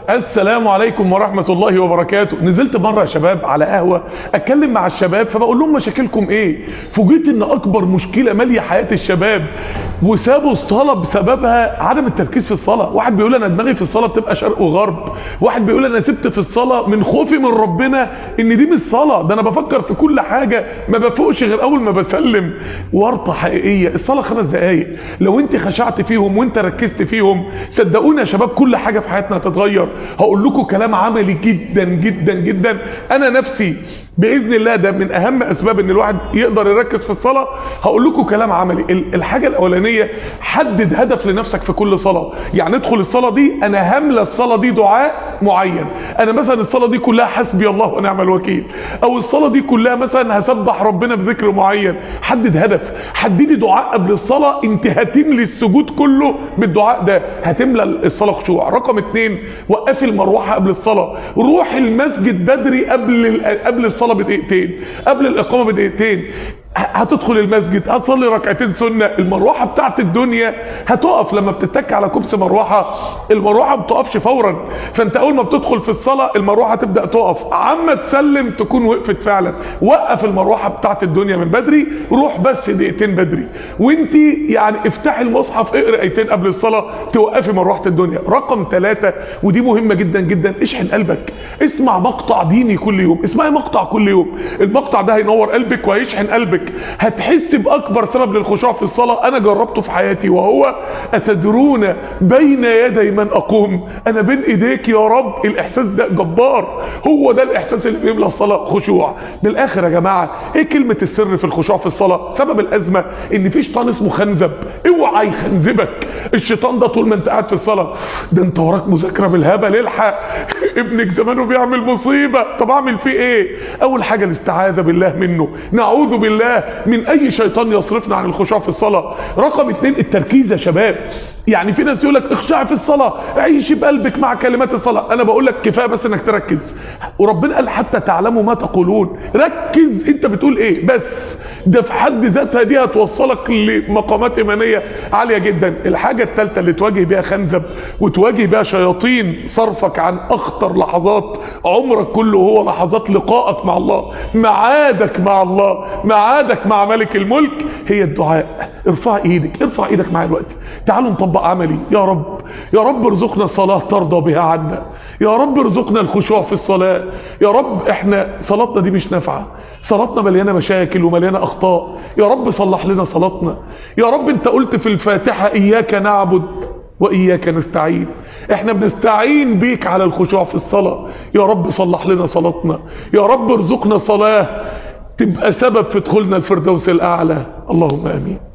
السلام عليكم ورحمة الله وبركاته نزلت مرة يا شباب على قهوة اتكلم مع الشباب فبقول لهم مشاكلكم ايه فوجئت ان اكبر مشكلة مالية حياة الشباب وسابوا الصلاة بسببها عدم التركيز في الصلاة واحد بيقول انا دماغي في الصلاة بتبقى شرق وغرب واحد بيقول انا سبت في الصلاة من خوفي من ربنا ان دي مش صلاة ده انا بفكر في كل حاجة ما بفوقش غير اول ما بسلم ورطة حقيقية الصلاة خمس دقايق لو انت خشعت فيهم وانت ركزت فيهم صدقوني يا شباب كل حاجة في حياتنا هتتغير هقول لكم كلام عملي جدا جدا جدا انا نفسي باذن الله ده من اهم اسباب ان الواحد يقدر يركز في الصلاه هقول لكم كلام عملي الحاجه الاولانيه حدد هدف لنفسك في كل صلاه يعني ادخل الصلاه دي انا هملى الصلاه دي دعاء معين انا مثلا الصلاه دي كلها حسبي الله ونعم الوكيل او الصلاه دي كلها مثلا هسبح ربنا بذكر معين حدد هدف حددي دعاء قبل الصلاه انت هتملي السجود كله بالدعاء ده هتملى الصلاه خشوع رقم اتنين وقفي المروحه قبل الصلاه روح المسجد بدري قبل قبل الصلاه بدقيقتين قبل الاقامه بدقيقتين هتدخل المسجد هتصلي ركعتين سنة المروحة بتاعت الدنيا هتقف لما بتتك على كبس مروحة المروحة بتقفش فورا فانت اول ما بتدخل في الصلاة المروحة تبدأ تقف عما تسلم تكون وقفت فعلا وقف المروحة بتاعت الدنيا من بدري روح بس دقيقتين بدري وانت يعني افتحي المصحف اقرأ ايتين قبل الصلاة توقفي مروحة الدنيا رقم ثلاثة ودي مهمة جدا جدا اشحن قلبك اسمع مقطع ديني كل يوم اسمعي مقطع كل يوم المقطع ده هينور قلبك وهيشحن قلبك هتحس باكبر سبب للخشوع في الصلاه انا جربته في حياتي وهو اتدرون بين يدي من اقوم انا بين ايديك يا رب الاحساس ده جبار هو ده الاحساس اللي بيملى الصلاه خشوع بالاخر يا جماعه ايه كلمه السر في الخشوع في الصلاه سبب الازمه ان في شيطان اسمه خنزب اوعى يخنزبك الشيطان ده طول ما انت قاعد في الصلاه ده انت وراك مذاكره بالهبل الحق ابنك زمانه بيعمل مصيبه طب اعمل فيه ايه اول حاجه الاستعاذه بالله منه نعوذ بالله من اي شيطان يصرفنا عن الخشوع في الصلاة رقم اتنين التركيز يا شباب يعني في ناس يقول لك اخشع في الصلاة عيش بقلبك مع كلمات الصلاة انا بقول لك كفاية بس انك تركز وربنا قال حتى تعلموا ما تقولون ركز انت بتقول ايه بس ده في حد ذاتها دي هتوصلك لمقامات ايمانية عالية جدا الحاجة الثالثة اللي تواجه بيها خنزب وتواجه بيها شياطين صرفك عن اخطر لحظات عمرك كله هو لحظات لقائك مع الله معادك مع الله معادك مع ملك الملك هي الدعاء ارفع ايدك ارفع ايدك معايا دلوقتي تعالوا نطبق عملي يا رب يا رب ارزقنا صلاة ترضى بها عنا يا رب ارزقنا الخشوع في الصلاة يا رب احنا صلاتنا دي مش نافعة صلاتنا مليانة مشاكل ومليانة اخطاء يا رب صلح لنا صلاتنا يا رب انت قلت في الفاتحة اياك نعبد وإياك نستعين احنا بنستعين بيك على الخشوع في الصلاة يا رب صلح لنا صلاتنا يا رب ارزقنا صلاة تبقى سبب في دخولنا الفردوس الأعلى اللهم أمين